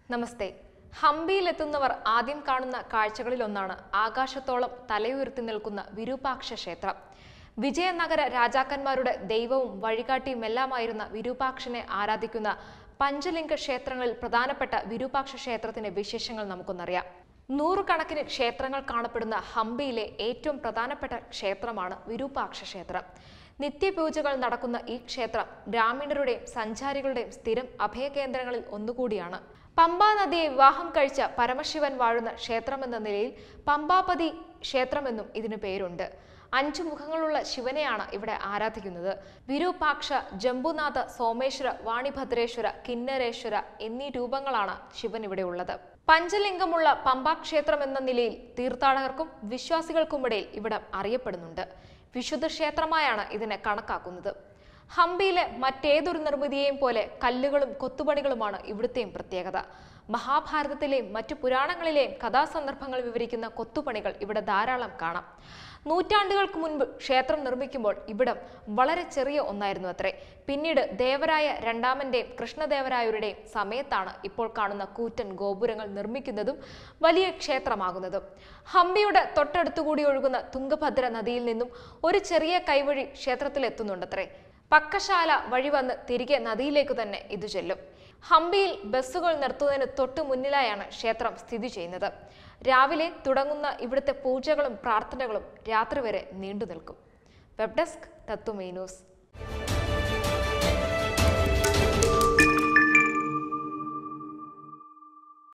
നമസ്തേ ഹംപിയിലെത്തുന്നവർ ആദ്യം കാണുന്ന കാഴ്ചകളിലൊന്നാണ് ആകാശത്തോളം തലയുയർത്തി നിൽക്കുന്ന വിരൂപാക്ഷ ക്ഷേത്രം വിജയനഗര രാജാക്കന്മാരുടെ ദൈവവും വഴികാട്ടിയുമെല്ലാമായിരുന്ന വിരൂപാക്ഷനെ ആരാധിക്കുന്ന പഞ്ചലിംഗ ക്ഷേത്രങ്ങളിൽ പ്രധാനപ്പെട്ട വിരൂപാക്ഷ ക്ഷേത്രത്തിന്റെ വിശേഷങ്ങൾ നമുക്കൊന്നറിയാം നൂറുകണക്കിന് ക്ഷേത്രങ്ങൾ കാണപ്പെടുന്ന ഹംപിയിലെ ഏറ്റവും പ്രധാനപ്പെട്ട ക്ഷേത്രമാണ് വിരൂപാക്ഷ ക്ഷേത്രം നിത്യപൂജകൾ നടക്കുന്ന ഈ ക്ഷേത്രം ഗ്രാമീണരുടെയും സഞ്ചാരികളുടെയും സ്ഥിരം അഭയകേന്ദ്രങ്ങളിൽ ഒന്നുകൂടിയാണ് പമ്പാ നദിയെ വിവാഹം കഴിച്ച പരമശിവൻ വാഴുന്ന ക്ഷേത്രമെന്ന നിലയിൽ പമ്പാപതി ക്ഷേത്രമെന്നും ഇതിനു പേരുണ്ട് അഞ്ചു മുഖങ്ങളുള്ള ശിവനെയാണ് ഇവിടെ ആരാധിക്കുന്നത് വിരൂപാക്ഷ ജംബുനാഥ സോമേശ്വര വാണിഭദ്രേശ്വര കിന്നരേശ്വര എന്നീ രൂപങ്ങളാണ് ശിവൻ ഇവിടെ ഉള്ളത് പഞ്ചലിംഗമുള്ള പമ്പാ ക്ഷേത്രം എന്ന നിലയിൽ തീർത്ഥാടകർക്കും വിശ്വാസികൾക്കുമിടയിൽ ഇവിടം അറിയപ്പെടുന്നുണ്ട് വിശുദ്ധ ക്ഷേത്രമായാണ് ഇതിനെ കണക്കാക്കുന്നത് ഹംപിയിലെ മറ്റേതൊരു നിർമ്മിതിയെയും പോലെ കല്ലുകളും കൊത്തുപണികളുമാണ് ഇവിടുത്തെയും പ്രത്യേകത മഹാഭാരതത്തിലെയും മറ്റു പുരാണങ്ങളിലെയും കഥാസന്ദർഭങ്ങൾ വിവരിക്കുന്ന കൊത്തുപണികൾ ഇവിടെ ധാരാളം കാണാം നൂറ്റാണ്ടുകൾക്ക് മുൻപ് ക്ഷേത്രം നിർമ്മിക്കുമ്പോൾ ഇവിടം വളരെ ചെറിയ ഒന്നായിരുന്നു അത്രേ പിന്നീട് ദേവരായ രണ്ടാമന്റെയും കൃഷ്ണദേവരായരുടെയും സമയത്താണ് ഇപ്പോൾ കാണുന്ന കൂറ്റൻ ഗോപുരങ്ങൾ നിർമ്മിക്കുന്നതും വലിയ ക്ഷേത്രമാകുന്നതും ഹംപിയുടെ തൊട്ടടുത്തുകൂടി ഒഴുകുന്ന തുംഗഭദ്ര നദിയിൽ നിന്നും ഒരു ചെറിയ കൈവഴി ക്ഷേത്രത്തിലെത്തുന്നുണ്ടത്രേ പക്കശാല വഴി വന്ന് തിരികെ നദിയിലേക്ക് തന്നെ ഇത് ചെല്ലും ഹംപിയിൽ ബസ്സുകൾ നിർത്തുന്നതിന് തൊട്ടു മുന്നിലായാണ് ക്ഷേത്രം സ്ഥിതി ചെയ്യുന്നത് രാവിലെ തുടങ്ങുന്ന ഇവിടുത്തെ പൂജകളും പ്രാർത്ഥനകളും രാത്രി വരെ നീണ്ടു നിൽക്കും വെബ് ഡെസ്ക് തത്വമേ ന്യൂസ്